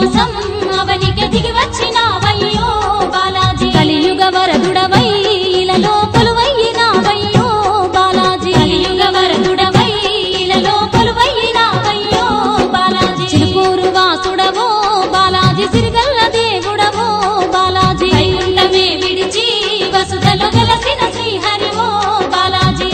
కోసం అవనికి దిగి వచ్చినావయ్యో బాలాజీ కలియుగ వరదుడవై ఇలలో కొలువయ్యినావయ్యో బాలాజీ కలియుగ వరదుడవై ఇలలో కొలువయ్యినావయ్యో బాలాజీ చిలుకూరు వాసుడవో బాలాజీ సిరిగల్ల దేవుడవో బాలాజీ వైకుంఠమే విడిచి వసుదలో వెలసిన శ్రీహరివో బాలాజీ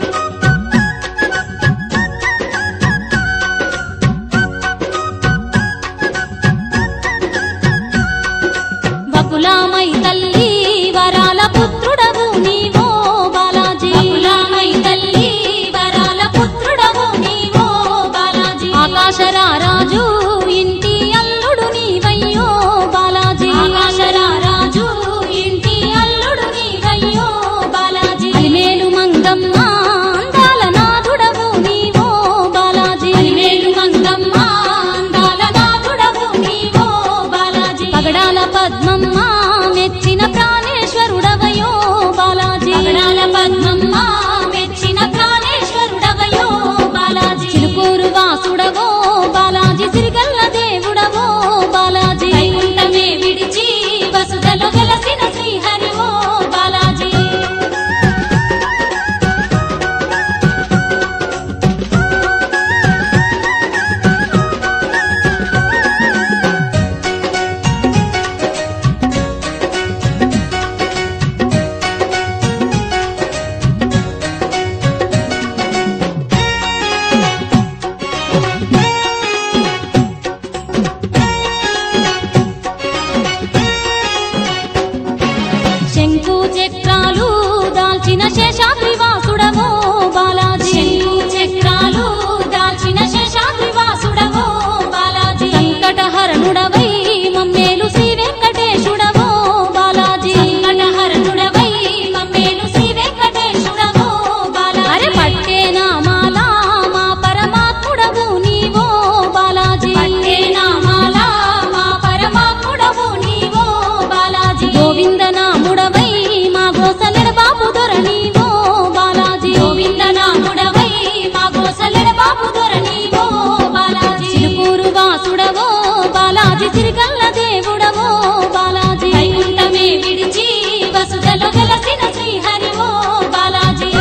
వకులామై తల్లి వరాల పుత్రుడవు నీవో బాలాజీ వకులామై తల్లి వరాల పుత్రుడవు నీవో బాలాజీ ఆకాశరారాజు ఇంటి అల్లుడు నీవయ్యో బాలాజీ ఆకాశరారాజు ఇంటి అల్లుడు నీవయ్యో బాలాజీ అలిమేలు మంగమ్మ అందాల నాథుడవు నీవో బాలాజీ అలిమేలు మంగమ్మ అందాల నాథుడవు నీవో బాలాజీ పగడాల పద్మమ్మ మెచ్చిన ప్రాణేశ్వరుడవయో బాలాజీ పగడాల పద్మమ్మ మెచ్చిన ప్రాణేశ్వరుడవయో బాలాజీ చిలుకూరు వాసుడవో బాలాజీ సిరిగల్ల దేవుడవో బాలాజీ వైకుంఠమే విడిచి వసుదలో వెలసిన శ్రీహరివో బాలాజీ శంకు చక్రాలు దాల్చిన శేషాద్రివాసుడవో బాలాజీ శంకు చక్రాలు దాల్చిన శేషాద్రివాసుడవో బాలాజీ సంకటహరణుడవై మమ్మేలు శ్రీ వెంకటేశుడవో బాలాజీ సంకటహరణుడవై మమ్మేలు శ్రీ వెంకటేశుడవో బాలాజీ అరే పట్టే నామాల మా పరమాత్ముడవు నీవో బాలాజీ పట్టే నామాల మా పరమాత్ముడవు నీవో బాలాజీ గోవింద నాముడవై మా గోసలెడ బాపు దొర నీవో బాలాజీ గోవింద నాముడవై మా గోసలెడ బాపు దొర నీవో బాలాజీ చిలుకూరు వాసుడవో బాలాజీ సిరిగల్ల దేవుడవో బాలాజీ వైకుంఠమే విడిచి వసుదలో వెలసిన శ్రీహరివో బాలాజీ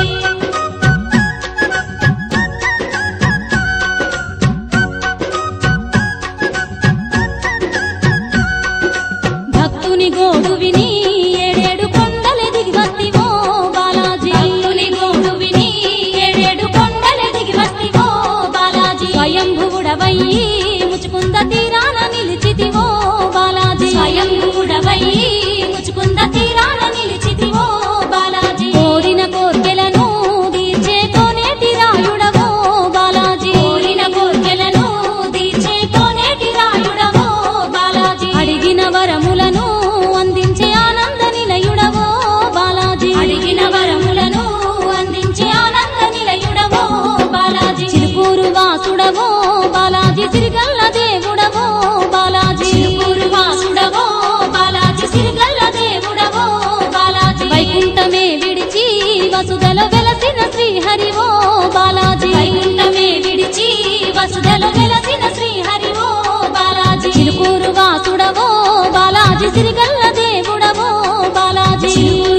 భక్తుని గోడు విని ఏడేడు కొండలే దిగి వస్తివో బాలాజీ భక్తుని గోడు విని ఏడేడు కొండలే దిగి వస్తివో బాలాజీ స్వయంభువుడవయ్యి ముచుకుంద తీరాన నిలిచితివో బాలాజీ స్వయంభువుడవయ్యి ముచుకుంద తీరాన నిలిచితివో బాలాజీ కోరిన కోర్కెలను తీర్చే కోనేటి రాయుడవో బాలాజీ కోరిన కోర్కెలను తీర్చే కోనేటి రాయుడవో బాలాజీ అడిగిన వరములను అందించే ఆనంద నిలయుడవో బాలాజీ అడిగిన వరములను అందించే ఆనంద నిలయుడవో బాలాజీ చిలుకూరు వాసుడవో బాలాజీ సిరిగల్ల దేవుడవో బాలాజీ చిలుకూరు వాసుడవో బాలాజీ సిరిగల్ల దేవుడవో బాలాజీ వైకుంఠమే విడిచి వసుదల వెలసిన శ్రీహరివో బాలాజీ వైకుంఠమే విడిచి వసుదల వెలసిన శ్రీహరివో బాలాజీ చిలుకూరు వాసుడవో బాలాజీ సిరిగల్ల దేవుడవో బాలాజీ చిలుకూరు